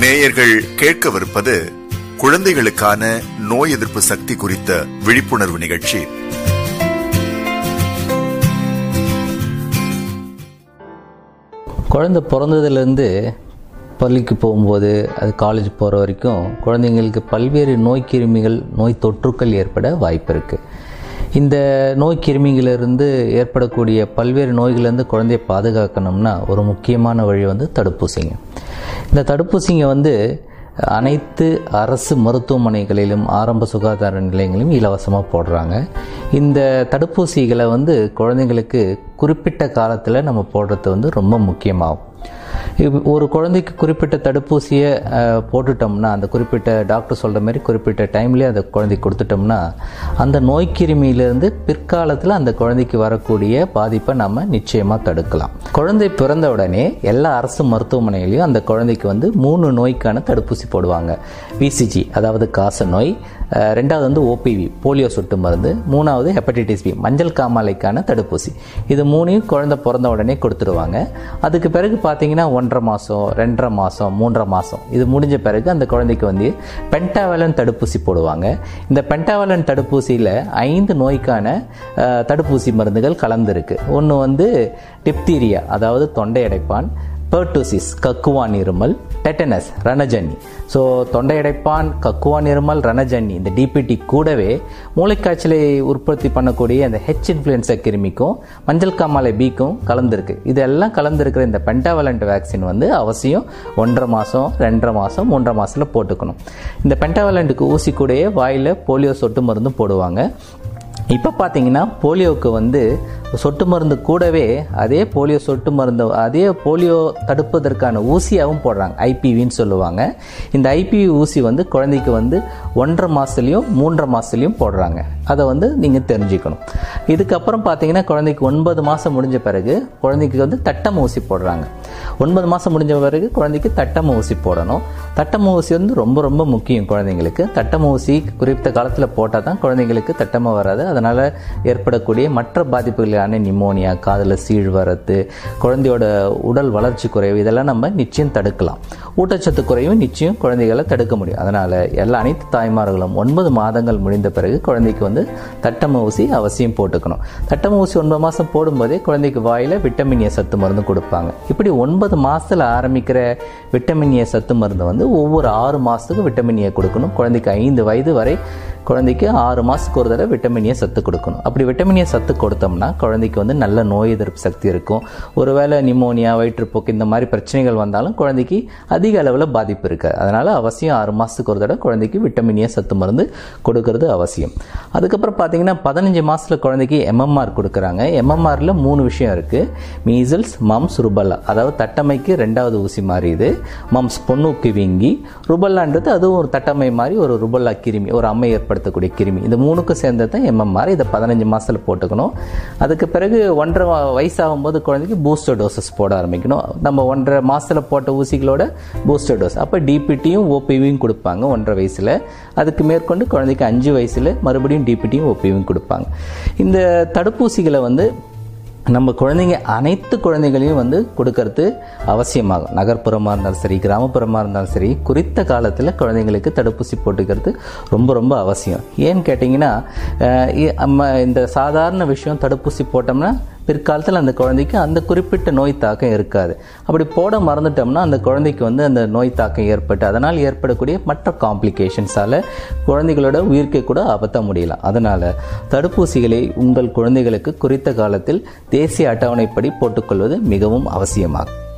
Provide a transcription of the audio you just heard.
நேயர்கள் கேட்கவிருப்பது குழந்தைகளுக்கான நோய் எதிர்ப்பு சக்தி குறித்த விழிப்புணர்வு நிகழ்ச்சி குழந்தை பிறந்ததுலேருந்து பள்ளிக்கு போகும்போது அது காலேஜ் போகிற வரைக்கும் குழந்தைங்களுக்கு பல்வேறு நோய் கிருமிகள் நோய் தொற்றுக்கள் ஏற்பட வாய்ப்பு இருக்குது இந்த நோய் கிருமிகளிலிருந்து ஏற்படக்கூடிய பல்வேறு நோய்களிலிருந்து குழந்தையை பாதுகாக்கணும்னா ஒரு முக்கியமான வழி வந்து தடுப்பூசிங்க இந்த தடுப்பூசிங்க வந்து அனைத்து அரசு மருத்துவமனைகளிலும் ஆரம்ப சுகாதார நிலையங்களிலும் இலவசமாக போடுறாங்க இந்த தடுப்பூசிகளை வந்து குழந்தைங்களுக்கு குறிப்பிட்ட காலத்தில் நம்ம போடுறது வந்து ரொம்ப முக்கியமாகும் இப்ப ஒரு குழந்தைக்கு குறிப்பிட்ட தடுப்பூசியை அஹ், போட்டுட்டோம்னா அந்த குறிப்பிட்ட டாக்டர் சொல்கிற மாதிரி குறிப்பிட்ட டைம்லேயே அந்த குழந்தைக்கு கொடுத்துட்டோம்னா அந்த நோய் கிருமியிலிருந்து பிற்காலத்தில் அந்த குழந்தைக்கு வரக்கூடிய பாதிப்பை நம்ம நிச்சயமாக தடுக்கலாம் குழந்தை பிறந்த உடனே எல்லா அரசு மருத்துவமனையிலையும் அந்த குழந்தைக்கு வந்து மூணு நோய்க்கான தடுப்பூசி போடுவாங்க பிசிஜி அதாவது காச நோய் அஹ், ரெண்டாவது வந்து ஓபிவி போலியோ சொட்டு மருந்து மூணாவது ஹெப்படைட்டிஸ் பி மஞ்சள் காமாலைக்கான தடுப்பூசி இது மூணையும் குழந்தை பிறந்த உடனே கொடுத்துருவாங்க அதுக்கு பிறகு பார்த்தீங்கன்னா ஒன்றரை மாதம் ரெண்டரை மாதம் மூன்றரை மாதம் இது முடிஞ்ச பிறகு அந்த குழந்தைக்கு வந்து பென்டாவலன் தடுப்பூசி போடுவாங்க இந்த பென்டாவலன் தடுப்பூசியில் ஐந்து நோய்க்கான அஹ், தடுப்பூசி மருந்துகள் கலந்துருக்கு ஒன்று வந்து டிப்தீரியா அதாவது தொண்டை அடைப்பான் பெர்டூசிஸ் கக்குவான் இருமல் டெட்டனஸ் ரணஜன்னி ஸோ தொண்டை அடைப்பான் கக்குவான் இருமல் ரணஜன்னி இந்த டிபிடி கூடவே மூளைக்காய்ச்சலை உற்பத்தி பண்ணக்கூடிய இந்த ஹெச் இன்ஃப்ளூயன்சா கிருமிக்கும் மஞ்சள் காமாலை பிக்கும் கலந்துருக்கு இதெல்லாம் கலந்துருக்கிற இந்த பென்டாவலண்ட் வேக்சின் வந்து அவசியம் ஒன்றரை மாதம் ரெண்டரை மாதம் மூன்றரை மாதத்தில் போட்டுக்கணும் இந்த பென்டாவலண்ட்டுக்கு ஊசி கூடயே வாயில் போலியோ சொட்டு மருந்தும் போடுவாங்க இப்போ பார்த்தீங்கன்னா போலியோவுக்கு வந்து சொட்டு மருந்து கூடவே அதே போலியோ சொட்டு மருந்து அதே போலியோ தடுப்பதற்கான ஊசியாகவும் போடுறாங்க ஐபிவின்னு சொல்லுவாங்க இந்த ஐபிவி ஊசி வந்து குழந்தைக்கு வந்து ஒன்றரை மாதத்துலேயும் மூன்றரை மாதத்துலேயும் போடுறாங்க அதை வந்து நீங்கள் தெரிஞ்சுக்கணும் இதுக்கப்புறம் பார்த்தீங்கன்னா குழந்தைக்கு ஒன்பது மாதம் முடிஞ்ச பிறகு குழந்தைக்கு வந்து தட்டம் ஊசி போடுறாங்க ஒன்பது மாதம் முடிஞ்ச பிறகு குழந்தைக்கு தட்டம ஊசி போடணும் தட்டம ஊசி வந்து ரொம்ப ரொம்ப முக்கியம் குழந்தைங்களுக்கு தட்டம ஊசி குறிப்பிட்ட காலத்தில் போட்டால் தான் குழந்தைங்களுக்கு தட்டம வராது அதனால் ஏற்படக்கூடிய மற்ற பாதிப்புகளான நிமோனியா காதில் சீழ் வரத்து குழந்தையோட உடல் வளர்ச்சி குறைவு இதெல்லாம் நம்ம நிச்சயம் தடுக்கலாம் ஊட்டச்சத்து குறைவு நிச்சயம் குழந்தைகளை தடுக்க முடியும் அதனால் எல்லா அனைத்து தாய்மார்களும் ஒன்பது மாதங்கள் முடிந்த பிறகு குழந்தைக்கு வந்து தட்டம ஊசி அவசியம் போட்டுக்கணும் தட்டம ஊசி ஒன்பது மாதம் போடும்போதே குழந்தைக்கு வாயில் விட்டமின் ஏ சத்து மருந்து கொடுப்பாங்க இப்படி ஒன்பது மாசத்துல ஆரம்பிக்கிற விட்டமின் ஏ சத்து மருந்து வந்து ஒவ்வொரு ஆறு மாதத்துக்கு விட்டமின் ஏ கொடுக்கணும் குழந்தைக்கு ஐந்து வயது வரை குழந்தைக்கு ஆறு மாதத்துக்கு ஒரு தடவை விட்டமின் ஏ சத்து கொடுக்கணும் அப்படி விட்டமின் ஏ சத்து கொடுத்தோம்னா குழந்தைக்கு வந்து நல்ல நோய் எதிர்ப்பு சக்தி இருக்கும் ஒருவேளை நிமோனியா வயிற்றுப்போக்கு இந்த மாதிரி பிரச்சனைகள் வந்தாலும் குழந்தைக்கு அதிக அளவில் பாதிப்பு இருக்காது அதனால் அவசியம் ஆறு மாதத்துக்கு ஒரு தடவை குழந்தைக்கு விட்டமின் ஏ சத்து மருந்து கொடுக்கறது அவசியம் அதுக்கப்புறம் பார்த்தீங்கன்னா பதினஞ்சு மாதத்தில் குழந்தைக்கு எம்எம்ஆர் கொடுக்குறாங்க எம்எம்ஆரில் மூணு விஷயம் இருக்குது மீசல்ஸ் மம்ஸ் ருபல்லா அதாவது தட்டமைக்கு ரெண்டாவது ஊசி மாதிரி இது மம்ஸ் பொண்ணுக்கு வீங்கி ருபல்லான்றது அதுவும் ஒரு தட்டமை மாதிரி ஒரு ருபல்லா கிருமி ஒரு அம்மை ஏற்படுத்தக்கூடிய கிருமி இந்த மூணுக்கும் சேர்ந்தது தான் எம்எம்ஆர் இதை பதினஞ்சு மாதத்தில் போட்டுக்கணும் அதுக்கு பிறகு ஒன்றரை வ- வயசாகும்போது குழந்தைக்கு பூஸ்டர் டோசஸ் போட ஆரம்பிக்கணும் நம்ம ஒன்றரை மாதத்தில் போட்ட ஊசிகளோட பூஸ்டர் டோஸ் அப்போ டிபிடியும் ஓபிவியும் கொடுப்பாங்க ஒன்றரை வயசில் அதுக்கு மேற்கொண்டு குழந்தைக்கு அஞ்சு வயசில் மறுபடியும் டிபிடியும் ஓபிவியும் கொடுப்பாங்க இந்த தடுப்பூசிகளை வந்து நம்ம குழந்தைங்க அனைத்து குழந்தைகளையும் வந்து கொடுக்கறது அவசியமாகும் நகர்ப்புறமாக இருந்தாலும் சரி கிராமப்புறமாக இருந்தாலும் சரி குறித்த காலத்தில் குழந்தைங்களுக்கு தடுப்பூசி போட்டுக்கிறது ரொம்ப ரொம்ப அவசியம் ஏன்னு கேட்டிங்கன்னா அஹ், இ- நம்ம இந்த சாதாரண விஷயம் தடுப்பூசி போட்டோம்னா பிற்காலத்தில் அந்த குழந்தைக்கு அந்த குறிப்பிட்ட நோய் தாக்கம் இருக்காது அப்படி போட மறந்துட்டோம்னா அந்த குழந்தைக்கு வந்து அந்த நோய் தாக்கம் ஏற்பட்டு அதனால் ஏற்படக்கூடிய மற்ற காம்ப்ளிகேஷன்ஸால் குழந்தைகளோட உயிர்க்கை கூட அபத்த முடியலாம் அதனால் தடுப்பூசிகளை உங்கள் குழந்தைகளுக்கு குறித்த காலத்தில் தேசிய அட்டவணைப்படி போட்டுக்கொள்வது மிகவும் அவசியமாகும்